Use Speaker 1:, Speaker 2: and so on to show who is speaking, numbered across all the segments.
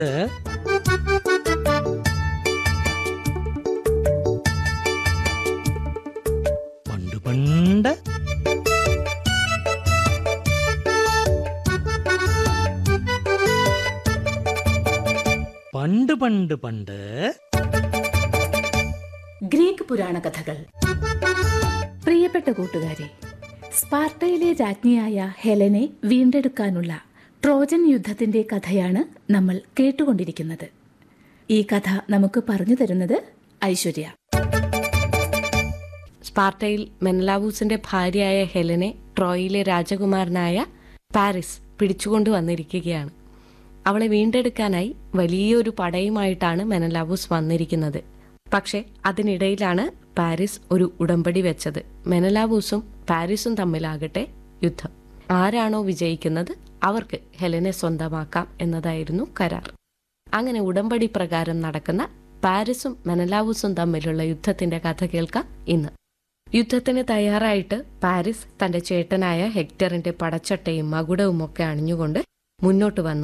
Speaker 1: പണ്ട് പണ്ട് പണ്ട് പണ്ട് പണ്ട്
Speaker 2: ഗ്രീക്ക് പുരാണ കഥകൾ പ്രിയപ്പെട്ട കൂട്ടുകാരെ സ്പാർട്ടയിലെ രാജ്ഞിയായ ഹെലനെ വീണ്ടെടുക്കാനുള്ള ട്രോജൻ യുദ്ധത്തിന്റെ കഥയാണ് നമ്മൾ കേട്ടുകൊണ്ടിരിക്കുന്നത് ഈ കഥ നമുക്ക് പറഞ്ഞു തരുന്നത് ഐശ്വര്യ
Speaker 3: സ്പാർട്ടയിൽ മെനലാവൂസിന്റെ ഭാര്യയായ ഹെലനെ ട്രോയിലെ രാജകുമാരനായ പാരിസ് പിടിച്ചുകൊണ്ടു വന്നിരിക്കുകയാണ് അവളെ വീണ്ടെടുക്കാനായി വലിയൊരു പടയുമായിട്ടാണ് മെനലാവൂസ് വന്നിരിക്കുന്നത് പക്ഷെ അതിനിടയിലാണ് പാരീസ് ഒരു ഉടമ്പടി വെച്ചത് മെനലാവൂസും പാരീസും തമ്മിലാകട്ടെ യുദ്ധം ആരാണോ വിജയിക്കുന്നത് അവർക്ക് ഹെലനെ സ്വന്തമാക്കാം എന്നതായിരുന്നു കരാർ അങ്ങനെ ഉടമ്പടി പ്രകാരം നടക്കുന്ന പാരീസും മെനലാവൂസും തമ്മിലുള്ള യുദ്ധത്തിന്റെ കഥ കേൾക്കാം ഇന്ന് യുദ്ധത്തിന് തയ്യാറായിട്ട് പാരീസ് തന്റെ ചേട്ടനായ ഹെക്ടറിന്റെ പടച്ചട്ടയും മകുടവും ഒക്കെ അണിഞ്ഞുകൊണ്ട് മുന്നോട്ട് വന്നു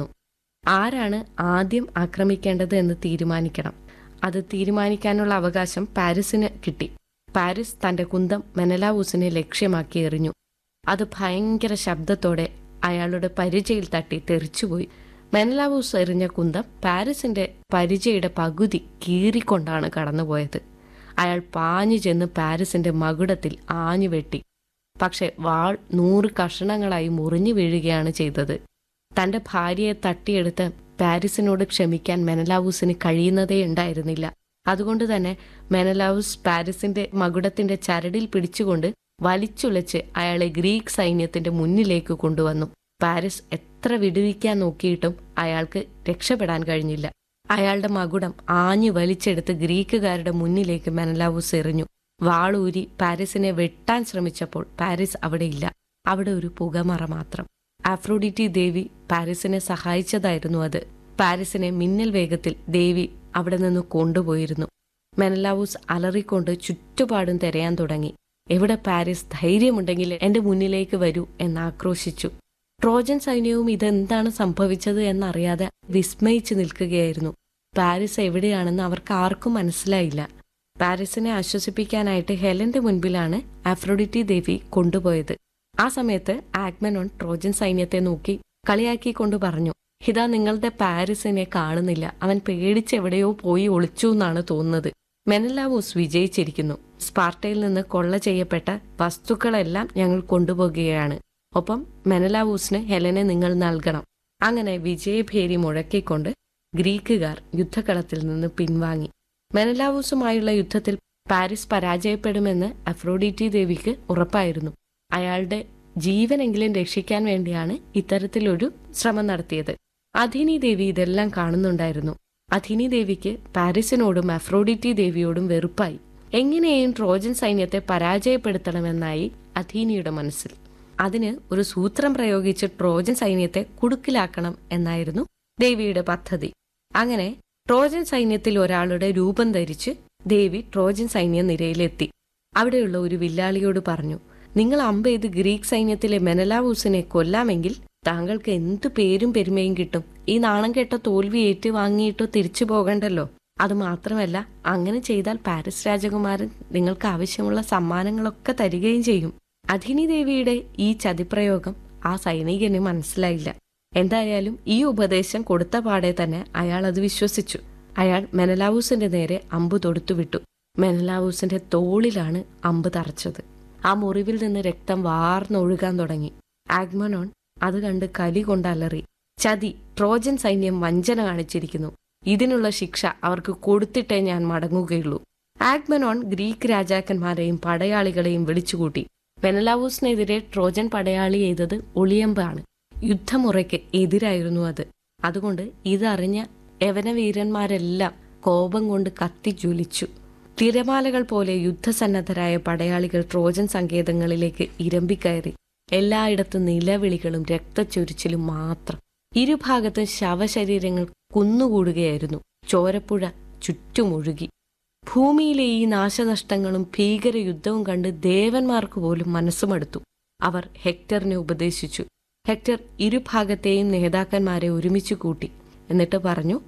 Speaker 3: ആരാണ് ആദ്യം ആക്രമിക്കേണ്ടത് എന്ന് തീരുമാനിക്കണം അത് തീരുമാനിക്കാനുള്ള അവകാശം പാരീസിന് കിട്ടി പാരീസ് തന്റെ കുന്തം മെനലാവൂസിനെ ലക്ഷ്യമാക്കി എറിഞ്ഞു അത് ഭയങ്കര ശബ്ദത്തോടെ അയാളുടെ പരിചയിൽ തട്ടി തെറിച്ചുപോയി മെനലാവൂസ് എറിഞ്ഞ കുന്തം പാരീസിന്റെ പരിചയുടെ പകുതി കീറിക്കൊണ്ടാണ് കടന്നുപോയത് അയാൾ പാഞ്ഞു ചെന്ന് പാരീസിന്റെ മകുടത്തിൽ ആഞ്ഞു വെട്ടി പക്ഷെ വാൾ നൂറ് കഷണങ്ങളായി മുറിഞ്ഞു വീഴുകയാണ് ചെയ്തത് തന്റെ ഭാര്യയെ തട്ടിയെടുത്ത് പാരീസിനോട് ക്ഷമിക്കാൻ മെനലാവൂസിന് കഴിയുന്നതേ ഉണ്ടായിരുന്നില്ല അതുകൊണ്ട് തന്നെ മെനലാവൂസ് പാരീസിന്റെ മകുടത്തിന്റെ ചരടിൽ പിടിച്ചുകൊണ്ട് വലിച്ചുലച്ച് അയാളെ ഗ്രീക്ക് സൈന്യത്തിന്റെ മുന്നിലേക്ക് കൊണ്ടുവന്നു പാരീസ് എത്ര വിടുവിക്കാൻ നോക്കിയിട്ടും അയാൾക്ക് രക്ഷപ്പെടാൻ കഴിഞ്ഞില്ല അയാളുടെ മകുടം ആഞ്ഞു വലിച്ചെടുത്ത് ഗ്രീക്കുകാരുടെ മുന്നിലേക്ക് മെനലാവൂസ് എറിഞ്ഞു വാളൂരി പാരീസിനെ വെട്ടാൻ ശ്രമിച്ചപ്പോൾ പാരീസ് അവിടെ ഇല്ല അവിടെ ഒരു പുകമറ മാത്രം ആഫ്രോഡിറ്റി ദേവി പാരീസിനെ സഹായിച്ചതായിരുന്നു അത് പാരീസിനെ മിന്നൽ വേഗത്തിൽ ദേവി അവിടെ നിന്ന് കൊണ്ടുപോയിരുന്നു മെനലാവൂസ് അലറിക്കൊണ്ട് ചുറ്റുപാടും തിരയാൻ തുടങ്ങി എവിടെ പാരീസ് ധൈര്യമുണ്ടെങ്കിൽ എന്റെ മുന്നിലേക്ക് വരൂ എന്ന് ആക്രോശിച്ചു ട്രോജൻ സൈന്യവും ഇതെന്താണ് സംഭവിച്ചത് എന്നറിയാതെ വിസ്മയിച്ചു നിൽക്കുകയായിരുന്നു പാരീസ് എവിടെയാണെന്ന് അവർക്ക് ആർക്കും മനസ്സിലായില്ല പാരീസിനെ ആശ്വസിപ്പിക്കാനായിട്ട് ഹെലന്റെ മുൻപിലാണ് ആഫ്രോഡിറ്റി ദേവി കൊണ്ടുപോയത് ആ സമയത്ത് ആഗ്മനോൺ ട്രോജൻ സൈന്യത്തെ നോക്കി കളിയാക്കിക്കൊണ്ട് പറഞ്ഞു ഇതാ നിങ്ങളുടെ പാരീസിനെ കാണുന്നില്ല അവൻ പേടിച്ചെവിടെയോ പോയി ഒളിച്ചു എന്നാണ് തോന്നുന്നത് മെനലാവൂസ് വിജയിച്ചിരിക്കുന്നു സ്പാർട്ടയിൽ നിന്ന് കൊള്ള ചെയ്യപ്പെട്ട വസ്തുക്കളെല്ലാം ഞങ്ങൾ കൊണ്ടുപോകുകയാണ് ഒപ്പം മെനലാവൂസിന് ഹെലനെ നിങ്ങൾ നൽകണം അങ്ങനെ വിജയഭേരി മുഴക്കിക്കൊണ്ട് ഗ്രീക്കുകാർ യുദ്ധകളത്തിൽ നിന്ന് പിൻവാങ്ങി മെനലാവൂസുമായുള്ള യുദ്ധത്തിൽ പാരീസ് പരാജയപ്പെടുമെന്ന് അഫ്രോഡിറ്റി ദേവിക്ക് ഉറപ്പായിരുന്നു അയാളുടെ ജീവനെങ്കിലും രക്ഷിക്കാൻ വേണ്ടിയാണ് ഇത്തരത്തിലൊരു ശ്രമം നടത്തിയത് അധിനി ദേവി ഇതെല്ലാം കാണുന്നുണ്ടായിരുന്നു അധിനി ദേവിക്ക് പാരീസിനോടും അഫ്രോഡിറ്റി ദേവിയോടും വെറുപ്പായി എങ്ങനെയും ട്രോജൻ സൈന്യത്തെ പരാജയപ്പെടുത്തണമെന്നായി അധീനിയുടെ മനസ്സിൽ അതിന് ഒരു സൂത്രം പ്രയോഗിച്ച് ട്രോജൻ സൈന്യത്തെ കുടുക്കിലാക്കണം എന്നായിരുന്നു ദേവിയുടെ പദ്ധതി അങ്ങനെ ട്രോജൻ സൈന്യത്തിൽ ഒരാളുടെ രൂപം ധരിച്ച് ദേവി ട്രോജൻ സൈന്യ നിരയിലെത്തി അവിടെയുള്ള ഒരു വില്ലാളിയോട് പറഞ്ഞു നിങ്ങൾ അമ്പ് ചെയ്ത് ഗ്രീക്ക് സൈന്യത്തിലെ മെനലാവൂസിനെ കൊല്ലാമെങ്കിൽ താങ്കൾക്ക് എന്ത് പേരും പെരുമയും കിട്ടും ഈ നാണം കെട്ട തോൽവി ഏറ്റുവാങ്ങിയിട്ടോ തിരിച്ചു പോകണ്ടല്ലോ അത് മാത്രമല്ല അങ്ങനെ ചെയ്താൽ പാരീസ് രാജകുമാരൻ നിങ്ങൾക്ക് ആവശ്യമുള്ള സമ്മാനങ്ങളൊക്കെ തരികയും ചെയ്യും അധിനി ദേവിയുടെ ഈ ചതിപ്രയോഗം ആ സൈനികന് മനസ്സിലായില്ല എന്തായാലും ഈ ഉപദേശം കൊടുത്ത പാടെ തന്നെ അയാൾ അത് വിശ്വസിച്ചു അയാൾ മെനലാവൂസിന്റെ നേരെ അമ്പ് തൊടുത്തുവിട്ടു മെനലാവൂസിന്റെ തോളിലാണ് അമ്പ് തറച്ചത് ആ മുറിവിൽ നിന്ന് രക്തം വാർന്നൊഴുകാൻ തുടങ്ങി ആഗ്മനോൺ അത് കണ്ട് കലി കൊണ്ട് അലറി ചതി ട്രോജൻ സൈന്യം വഞ്ചന കാണിച്ചിരിക്കുന്നു ഇതിനുള്ള ശിക്ഷ അവർക്ക് കൊടുത്തിട്ടേ ഞാൻ മടങ്ങുകയുള്ളൂ ആഗ്മനോൺ ഗ്രീക്ക് രാജാക്കന്മാരെയും പടയാളികളെയും വിളിച്ചുകൂട്ടി വെനലാവൂസിനെതിരെ ട്രോജൻ പടയാളി ചെയ്തത് ഒളിയമ്പാണ് യുദ്ധമുറയ്ക്ക് എതിരായിരുന്നു അത് അതുകൊണ്ട് ഇതറിഞ്ഞ യവനവീരന്മാരെല്ലാം കോപം കൊണ്ട് കത്തി ജ്വലിച്ചു തിരമാലകൾ പോലെ യുദ്ധസന്നദ്ധരായ പടയാളികൾ ട്രോജൻ സങ്കേതങ്ങളിലേക്ക് ഇരമ്പിക്കയറി എല്ലായിടത്തും നിലവിളികളും രക്തച്ചൊരിച്ചിലും മാത്രം ഇരുഭാഗത്തും ശവശരീരങ്ങൾ കുന്നുകൂടുകയായിരുന്നു ചോരപ്പുഴ ചുറ്റുമൊഴുകി ഭൂമിയിലെ ഈ നാശനഷ്ടങ്ങളും ഭീകര യുദ്ധവും കണ്ട് ദേവന്മാർക്ക് പോലും മനസ്സുമടുത്തു അവർ ഹെക്ടറിനെ ഉപദേശിച്ചു ഹെക്ടർ ഇരുഭാഗത്തെയും നേതാക്കന്മാരെ ഒരുമിച്ച് കൂട്ടി എന്നിട്ട് പറഞ്ഞു